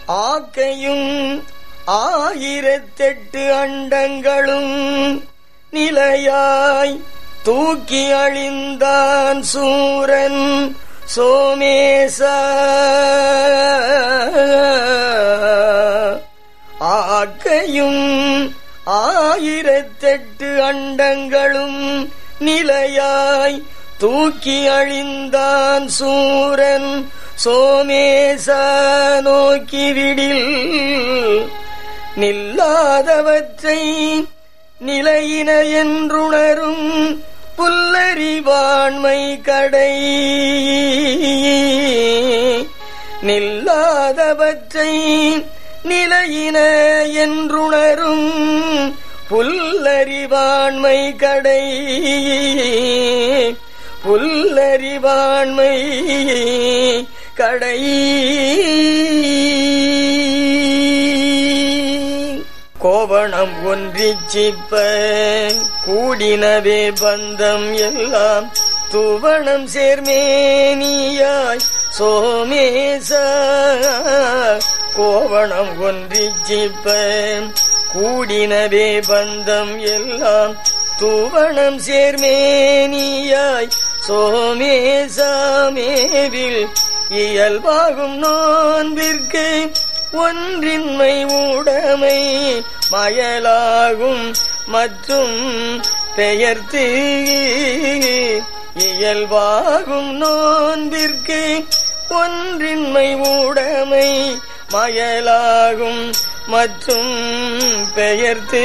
ஆக்கையும் ஆயிரத்தெட்டு அண்டங்களும் நிலையாய் தூக்கி அழிந்தான் சூரன் சோமேச ஆக்கையும் ஆயிரத்தெட்டு அண்டங்களும் நிலையாய் தூக்கி அழிந்தான் சூரன் சோமேச நோக்கிவிடில் நில்லாதவற்றை நிலையின என்றுணரும் புல்லறிவாண்மை கடை நில்லாதவற்றை நிலையின என்றுணரும் புல்லறிவாண்மை கடை புல்லறிவாண்மை கடை கோவணம் ஒன்றிச் சிப்ப கூடினவே பந்தம் எல்லாம் துவணம் சேர்மேனியாய் சோமேச கோவணம் ஒன்றிச் சிப்ப கூடினவே பந்தம் எல்லாம் துவணம் சேர்மேனியாய் சோமேசாமேவில் இயல்பாகும் நோன்பிற்கு ஒன்றின்மை உடைமை மயலாகும் மற்றும் பெயர்த்து இயல்பாகும் நோன்பிற்கு ஒன்றின்மை உடைமை மயலாகும் மற்றும் பெயர்த்து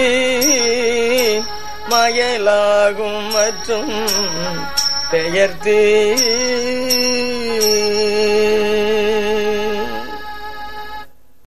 மயலாகும் மற்றும் பெயர்த்து